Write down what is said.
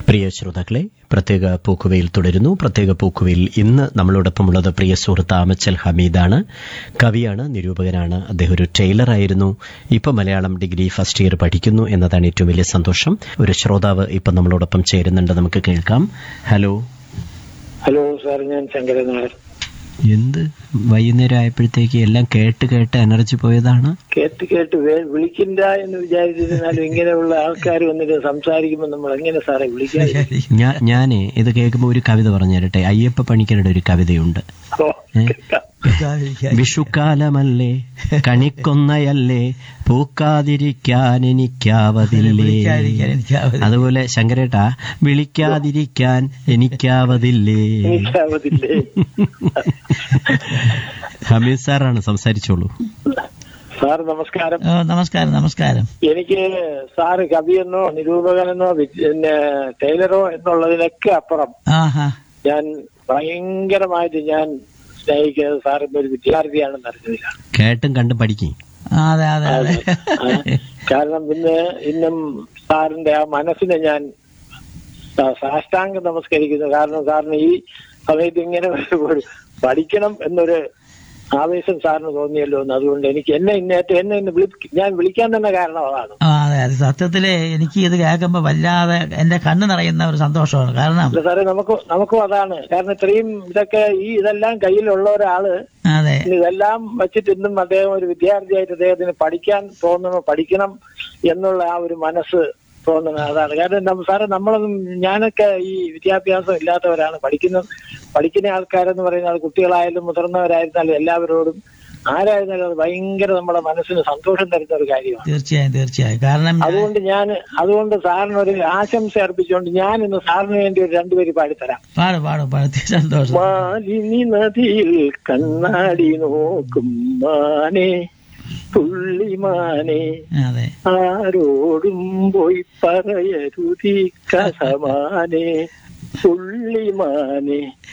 പ്രിയ ശ്രോതാക്കളെ പ്രത്യേക പൂക്കുവയിൽ തുടരുന്നു പ്രത്യേക പൂക്കുവയിൽ ഇന്ന് നമ്മളോടൊപ്പമുള്ളത് പ്രിയ സുഹൃത്ത് ആമച്ചൽ ഹമീദാണ് കവിയാണ് നിരൂപകനാണ് അദ്ദേഹം ഒരു ടൈലറായിരുന്നു ഇപ്പൊ മലയാളം ഡിഗ്രി ഫസ്റ്റ് ഇയർ പഠിക്കുന്നു എന്നതാണ് ഏറ്റവും വലിയ സന്തോഷം ഒരു ശ്രോതാവ് ഇപ്പൊ നമ്മളോടൊപ്പം ചേരുന്നുണ്ട് നമുക്ക് കേൾക്കാം ഹലോ ഹലോ സാർ ഞാൻ ശങ്കരൻ നായർ എന്ത് വൈകുന്നേരം ആയപ്പോഴത്തേക്ക് എല്ലാം കേട്ട് കേട്ട് എനർജി പോയതാണ് കേട്ട് കേട്ട് വേ- വിളിക്കണ്ട എന്ന് വിചാരിച്ചിരുന്നാലും ഇങ്ങനെയുള്ള ആൾക്കാർ വന്നിട്ട് സംസാരിക്കുമ്പോൾ നമ്മൾ എങ്ങനെ സാറെ വിളിക്കാൻ ഞാൻ ഞാനേ ഇത് കേൾക്കുമ്പോൾ ഒരു കവിത പറഞ്ഞു തരട്ടെ അയ്യപ്പ പണിക്കരുടെ ഒരു കവിതയുണ്ട് ഓ, ഏ? കേൾക്കാം. വിഷുക്കാലമല്ലേ കണിക്കൊന്നയല്ലേ പൂക്കാതിരിക്കാൻ എനിക്കാവതില്ലേ അതുപോലെ ശങ്കരേട്ടാ വിളിക്കാതിരിക്കാൻ എനിക്കാവതില്ലേ എനിക്കാവതില്ലേ ഹമീദ് സാറാണ് സംസാരിച്ചോളൂ സാർ നമസ്കാരം ഓ നമസ്കാരം നമസ്കാരം എനിക്ക് സാറ് കവിയെന്നോ നിരൂപകനെന്നോ വി- പിന്നെ ടൈലറോ എന്നുള്ളതിനൊക്കെ അപ്പുറം ആഹാ ഞാൻ ഭയങ്കരമായിട്ട് ഞാൻ സ്നേഹിക്കുന്നത് സാറിന്റെ ഒരു വിദ്യാർത്ഥിയാണെന്ന് അറിഞ്ഞതിലാണ് കേട്ടും കണ്ടും പഠിക്കും ആ, അതെ അതെ അതെ ആ, കാരണം പിന്നെ ഇന്നും സാറിന്റെ ആ മനസ്സിനെ ഞാൻ സ- സാഷ്ടാംഗം നമസ്കരിക്കുന്നു കാരണം സാറിന് ഈ സമയത്ത് ഇങ്ങനെ ഒരു പഠിക്കണം എന്നൊരു ആവേശം സാറിന് തോന്നിയല്ലോ എന്ന് അതുകൊണ്ട് എനിക്ക് എന്നെ ഇന്നേറ്റം എന്നെ ഇന്ന് വിളി ഞാൻ വിളിക്കാൻ തന്നെ കാരണം അതാണ് ആ അതെ അതെ സത്യത്തില് എനിക്ക് ഇത് കേൾക്കുമ്പോ വല്ലാതെ എന്റെ കണ്ണ് നിറയുന്ന ഒരു സന്തോഷമാണ് കാരണം അല്ല സാറേ നമുക്ക് നമുക്കും അതാണ് കാരണം ഇത്രയും ഇതൊക്കെ ഈ ഇതെല്ലാം കയ്യിലുള്ള ഒരാള് അതെ ഇതെല്ലാം വെച്ചിട്ട് ഇന്നും അദ്ദേഹം ഒരു വിദ്യാർത്ഥിയായിട്ട് അദ്ദേഹത്തിന് പഠിക്കാൻ തോന്നുന്നു പഠിക്കണം എന്നുള്ള ആ ഒരു മനസ്സ് തോന്നുന്നത് അതാണ് കാരണം നമ്മ- സാറേ നമ്മളൊന്നും ഞാനൊക്കെ ഈ വിദ്യാഭ്യാസം ഇല്ലാത്തവരാണ് പഠിക്കുന്ന പഠിക്കുന്ന ആൾക്കാരെന്ന് പറയുന്നത് കുട്ടികളായാലും മുതിർന്നവരായിരുന്നാലും എല്ലാവരോടും ആരായിരുന്നാലും അത് ഭയങ്കര നമ്മുടെ മനസ്സിന് സന്തോഷം തരുന്ന ഒരു കാര്യമാണ് തീർച്ചയായും തീർച്ചയായും കാരണം ഞാൻ- അതുകൊണ്ട് ഞാൻ അതുകൊണ്ട് സാറിന് ഒരു ആശംസ അർപ്പിച്ചുകൊണ്ട് ഞാൻ ഇന്ന് സാറിന് വേണ്ടി ഒരു രണ്ടുപേര് പാടിത്തരാം പാടും പാടും പാടും സന്തോഷം മാലിനി നദിയിൽ കണ്ണാടി നോക്കും മാനെ തുള്ളിമാനെ അതെ ആരോടും പോയി പറയരുതി കഥമാനെ തുള്ളിമാനെ